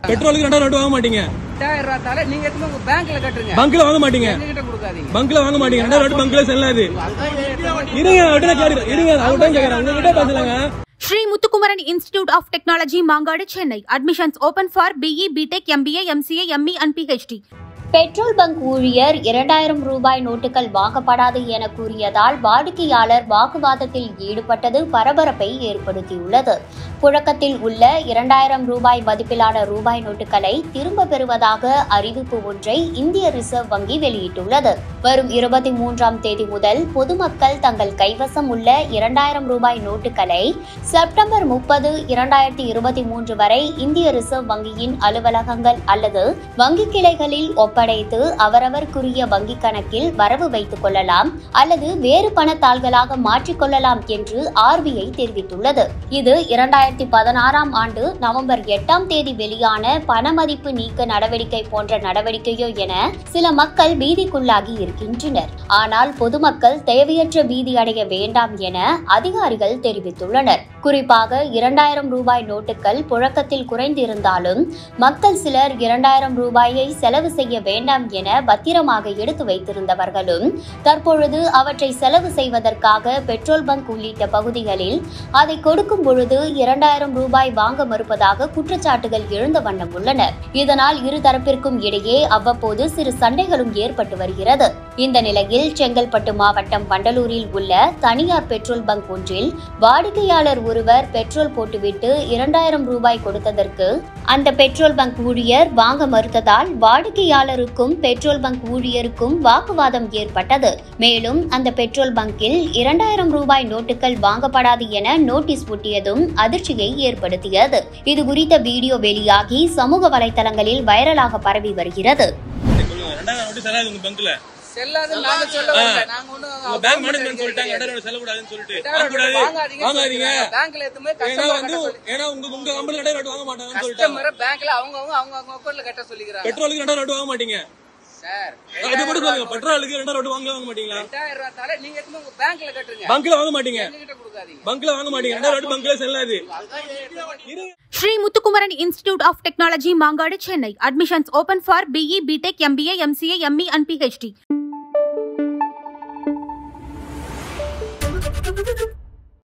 பெட்ரோலுக்கு ரெண்டாயிரம் ரூபாய் வாங்க மாட்டீங்க எட்டாயிரம் ரூபாய் தால நீங்க எடுத்து உங்க பேங்க்ல கட்டுங்க பங்க்ல வாங்க மாட்டீங்க எங்ககிட்ட கொடுக்காதீங்க பங்க்ல வாங்க மாட்டீங்க ரெண்டாயிரம் ரூபாய் பங்க்ல செல்லாது இருங்க அவர்கிட்ட கேட்கிறேன் இருங்க அவர்கிட்ட கேட்கறேன் உங்ககிட்ட பேசலாங்க Sri Muthukumaran Institute of Technology, Mangadu, Chennai. Admissions open for BE, BTech, MBA, MCA, ME and PhD. Petrol bunk ஊழியர் இரண்டாயிரம் ரூபாய் நோட்டுகள் வாங்கப்படாது என கூறியதால் வாடிக்கையாளர் வாக்குவாதத்தில் ஈடுபட்டது பரபரப்பை ஏற்படுத்தியுள்ளது புழக்கத்தில் உள்ள இரண்டாயிரம் ரூபாய் மதிப்பிலான ரூபாய் நோட்டுகளை திரும்ப பெறுவதாக அறிவிப்பு ஒன்றை இந்திய ரிசர்வ் வங்கி வெளியிட்டுள்ளது வரும் இருபத்தி மூன்றாம் தேதி முதல் பொதுமக்கள் தங்கள் கைவசம் உள்ள இரண்டாயிரம் ரூபாய் நோட்டுகளை செப்டம்பர் முப்பது இரண்டாயிரத்தி இருபத்தி மூன்று வரை இந்திய ரிசர்வ் வங்கியின் அலுவலகங்கள் அல்லது வங்கி கிளைகளில் ஒப்படைத்து அவரவருக்குரிய வங்கி கணக்கில் வரவு வைத்துக் கொள்ளலாம் அல்லது வேறு பணத்தாள்களாக மாற்றிக்கொள்ளலாம் என்று ஆர்பிஐ தெரிவித்துள்ளது இது இரண்டாயிரத்தி பதினாறாம் ஆண்டு நவம்பர் எட்டாம் தேதி வெளியான பணமதிப்பு நீக்க நடவடிக்கை போன்ற நடவடிக்கையோ என சில மக்கள் பீதிக்குள்ளாகி இருக்கின்றனர் ஆனால் பொதுமக்கள் தேவையற்ற பீதி அடைய வேண்டாம் என அதிகாரிகள் தெரிவித்துள்ளனர் குறிப்பாக இரண்டாயிரம் ரூபாய் நோட்டுகள் புழக்கத்தில் குறைந்திருந்தாலும் மக்கள் சிலர் இரண்டாயிரம் ரூபாயை செலவு செய்ய வேண்டாம் என பத்திரமாக எடுத்து வைத்திருந்தவர்களும் தற்பொழுது அவற்றை செலவு செய்வதற்காக பெட்ரோல் பங்க் உள்ளிட்ட பகுதிகளில் அதை கொடுக்கும் பொழுது இரண்டாயிரம் ரூபாய் வாங்க மறுப்பதாக குற்றச்சாட்டுகள் எழுந்த வண்ணம் உள்ளன இதனால் இருதரப்பிற்கும் இடையே அவ்வப்போது சிறு சண்டைகளும் ஏற்பட்டு வருகிறது இந்த நிலையில் செங்கல்பட்டு மாவட்டம் வண்டலூரில் உள்ள தனியார் பெட்ரோல் பங்க் ஒன்றில் வாடிக்கையாளர் ஒருவர் பெட்ரோல் போட்டுவிட்டு இரண்டாயிரம் ரூபாய் கொடுத்ததற்கு அந்த பெட்ரோல் பங்க் ஊழியர் வாங்க மறுத்ததால் வாடிக்கையாளருக்கும் பெட்ரோல் பங்க் ஊழியருக்கும் வாக்குவாதம் ஏற்பட்டது மேலும் அந்த பெட்ரோல் பங்கில் இரண்டாயிரம் ரூபாய் நோட்டுகள் வாங்கப்படாது என நோட்டீஸ் ஒட்டியதும் அதிர்ச்சியை ஏற்படுத்தியது இது குறித்த வீடியோ வெளியாகி சமூக வலைதளங்களில் வைரலாக பரவி வருகிறது சொல்லுங்க ரெண்டாயிரம் ரூபாய் செல்லாது உங்க பங்க்ல செல்லாது நாங்க சொல்ல வரல நாங்க ஒண்ணு உங்க பேங்க் மேனேஜ்மெண்ட் சொல்லிட்டாங்க ரெண்டாயிரம் ரூபாய் செல்லக்கூடாதுன்னு சொல்லிட்டு எட்டாயிரம் வாங்கக்கூடாது ரூபாய் வாங்காதீங்க வாங்காதீங்க பேங்க்ல எதுவுமே ஏன்னா கஸ்டமர் வந்து ஏன்னா உங்க உங்க கம்பெனி ரெண்டாயிரம் ரூபாய் வாங்க மாட்டாங்கன்னு சொல்லிட்டாங்க கஸ்டமர் பேங்க்ல அவங்க அவங்க அவங்க அவங்க அக்கௌண்ட்ல கட்ட சொல்லிக்கிறாங்க பெட்ரோலுக்கு ரெண்டாயிரம் ரூபாய் வாங்க மாட்டீங்க சார் அது மட்டும் சொல்லுங்க பெட்ரோலுக்கு ரெண்டாயிரம் ரூபாய் வாங்க வாங்க மாட்டீங்களா எட்டாயிரம் ரூபாய் தால நீங்க எடுத்து உங்க பேங்க்ல கட்டுங்க பங்க்ல வாங்க மாட்டீங்க எங்ககிட்ட கொடுக்காதீங்க பங்க்ல வாங்க மாட்டீங்க ரெண்டாயிரம் ரூபாய் பங்க்ல செல்லாது இருங்க Sri Muthukumaran Institute of Technology, Mangadu, Chennai. Admissions open for BE, BTech, MBA, MCA, ME and PhD.